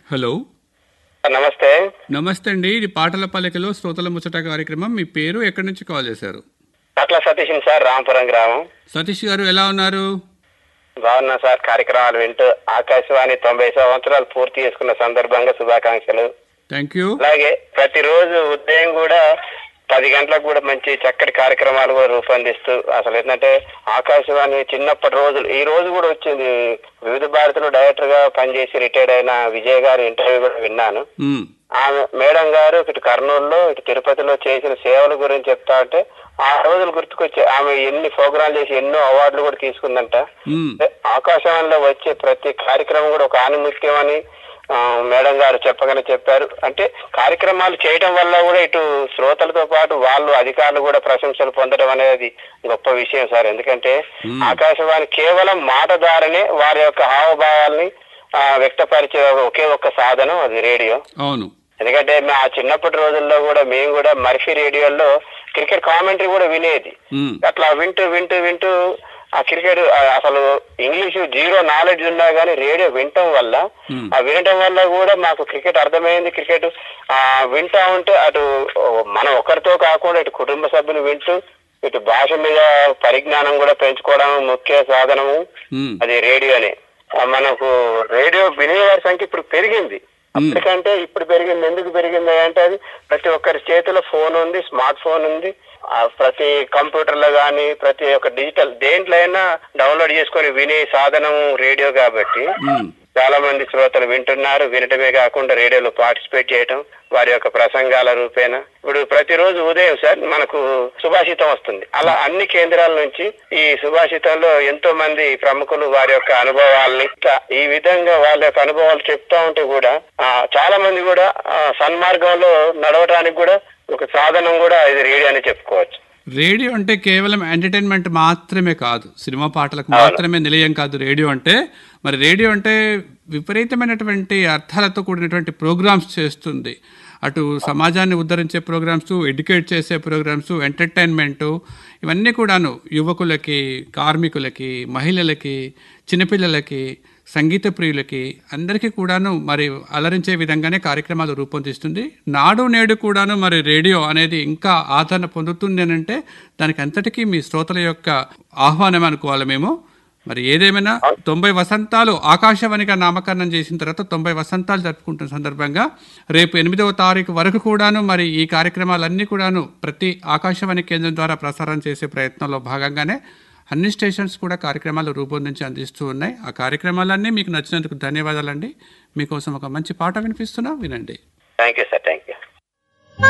Hello sir నమస్తే నమస్తే అండి ఇది పాటల పలికలో శ్రోతల ముచ్చట కార్యక్రమం మీ పేరు ఎక్కడి నుంచి కాల్ చేశారు అట్లా సతీష్ సార్ రాంపురం గ్రామం సతీష్ గారు ఎలా ఉన్నారు బాగున్నా సార్ కార్యక్రమాలు వింటూ ఆకాశవాణి తొంభై సంవత్సరాలు పూర్తి చేసుకున్న సందర్భంగా శుభాకాంక్షలు థ్యాంక్ యూ అలాగే ప్రతిరోజు ఉదయం కూడా పది గంటలకు కూడా మంచి చక్కటి కార్యక్రమాలు కూడా రూపొందిస్తూ అసలు ఏంటంటే ఆకాశవాణి చిన్నప్పటి రోజులు ఈ రోజు కూడా వచ్చింది వివిధ భారతిలో డైరెక్టర్ గా పనిచేసి రిటైర్డ్ అయిన విజయ్ గారి ఇంటర్వ్యూ కూడా విన్నాను మ్, ఆమె మేడం గారు ఇటు కర్నూలులో ఇటు తిరుపతిలో చేసిన సేవల గురించి చెప్తా ఉంటే ఆ రోజులు గుర్తుకొచ్చాయి ఆమె ఎన్ని ప్రోగ్రాంలు చేసి ఎన్నో అవార్డులు కూడా తీసుకుందంట మ్, అంటే ఆకాశవాణిలో వచ్చే ప్రతి కార్యక్రమం కూడా ఒక ఆనిముత్యం అని ఆ, మేడం గారు చెప్పగానే చెప్పారు అంటే కార్యక్రమాలు చేయడం వల్ల కూడా ఇటు శ్రోతలతో పాటు వాళ్ళు అధికారులు కూడా ప్రశంసలు పొందడం అనేది గొప్ప విషయం సార్ ఎందుకంటే మ్మ్. ఆకాశవాణి కేవలం మాట ద్వారానే వారి యొక్క హావభావాల్ని ఆ, వ్యక్తపరిచే ఒకే ఒక్క సాధనం అది రేడియో అవును ఎందుకంటే మా చిన్నప్పటి రోజుల్లో కూడా మేము కూడా మర్ఫీ రేడియోలో క్రికెట్ కామెంటరీ కూడా వినేది మ్, అట్లా వింటూ వింటూ వింటూ ఆ క్రికెట్ ఆ, అసలు ఇంగ్లీష్ జీరో నాలెడ్జ్ ఉన్నా కానీ రేడియో వినటం వల్ల Hmm. ఆ వినటం వల్ల కూడా మాకు క్రికెట్ అర్థమైంది క్రికెట్ ఆ వింటా ఉంటే అటు మనం ఒకరితో కాకుండా ఇటు కుటుంబ సభ్యులు వింటూ ఇటు భాష మీద పరిజ్ఞానం కూడా పెంచుకోవడం ముఖ్య సాధనము మ్, అది రేడియోనే ఆ, మనకు రేడియో వినేవారి సంఖ్య ఇప్పుడు పెరిగింది అప్పటికంటే ఇప్పుడు పెరిగింది ఎందుకు పెరిగింది అంటే అది ప్రతి ఒక్కరి చేతిలో ఫోన్ ఉంది స్మార్ట్ ఫోన్ ఉంది ఆ, ప్రతి కంప్యూటర్ లో గానీ ప్రతి ఒక్క డిజిటల్ దేంట్లో అయినా డౌన్లోడ్ చేసుకొని వినే సాధనం రేడియో కాబట్టి మ్, చాలా మంది శ్రోతలు వింటున్నారు వినటమే కాకుండా రేడియోలో పార్టిసిపేట్ చేయటం వారి యొక్క ప్రసంగాల రూపేణ ఇప్పుడు ప్రతిరోజు ఉదయం సార్ మనకు సుభాషితం వస్తుంది అలా అన్ని కేంద్రాల నుంచి ఈ సుభాషితంలో ఎంతో మంది ప్రముఖులు వారి యొక్క అనుభవాల్ని ఇట్లా ఈ విధంగా వాళ్ళ యొక్క అనుభవాలు చెప్తా ఉంటే కూడా ఆ, చాలా మంది కూడా ఆ, సన్మార్గంలో నడవటానికి కూడా ఒక సాధనం కూడా ఇది రేడియో అని చెప్పుకోవచ్చు రేడియో అంటే కేవలం ఎంటర్టైన్మెంట్ మాత్రమే కాదు సినిమా పాటలకు మాత్రమే నిలయం కాదు రేడియో అంటే మరి రేడియో అంటే విపరీతమైనటువంటి అర్థాలతో కూడినటువంటి ప్రోగ్రామ్స్ చేస్తుంది అటు సమాజాన్ని ఉద్ధరించే ప్రోగ్రామ్స్ ఎడ్యుకేట్ చేసే ప్రోగ్రామ్స్ ఎంటర్టైన్మెంటు ఇవన్నీ కూడాను యువకులకి కార్మికులకి మహిళలకి చిన్నపిల్లలకి సంగీత ప్రియులకి అందరికీ కూడాను మరి అలరించే విధంగానే కార్యక్రమాలు రూపొందిస్తుంది నాడు నేడు కూడాను మరి రేడియో అనేది ఇంకా ఆదరణ పొందుతుంది అని అంటే దానికి అంతటికీ మీ శ్రోతల యొక్క ఆహ్వానం అనుకోవాలి మేము మరి ఏదేమైనా తొంభై వసంతాలు ఆకాశవాణిగా నామకరణం చేసిన తర్వాత తొంభై వసంతాలు జరుపుకుంటున్న సందర్భంగా రేపు ఎనిమిదవ తారీఖు వరకు కూడాను మరి ఈ కార్యక్రమాలన్నీ కూడాను ప్రతి ఆకాశవాణి కేంద్రం ద్వారా ప్రసారం చేసే ప్రయత్నంలో భాగంగానే అన్ని స్టేషన్స్ కూడా కార్యక్రమాలు రూపొందించి అందిస్తూ ఉన్నాయి ఆ కార్యక్రమాలన్నీ మీకు నచ్చినందుకు ధన్యవాదాలండి మీకోసం ఒక మంచి పాట వినిపిస్తున్నా వినండి థ్యాంక్ యూ సార్ థ్యాంక్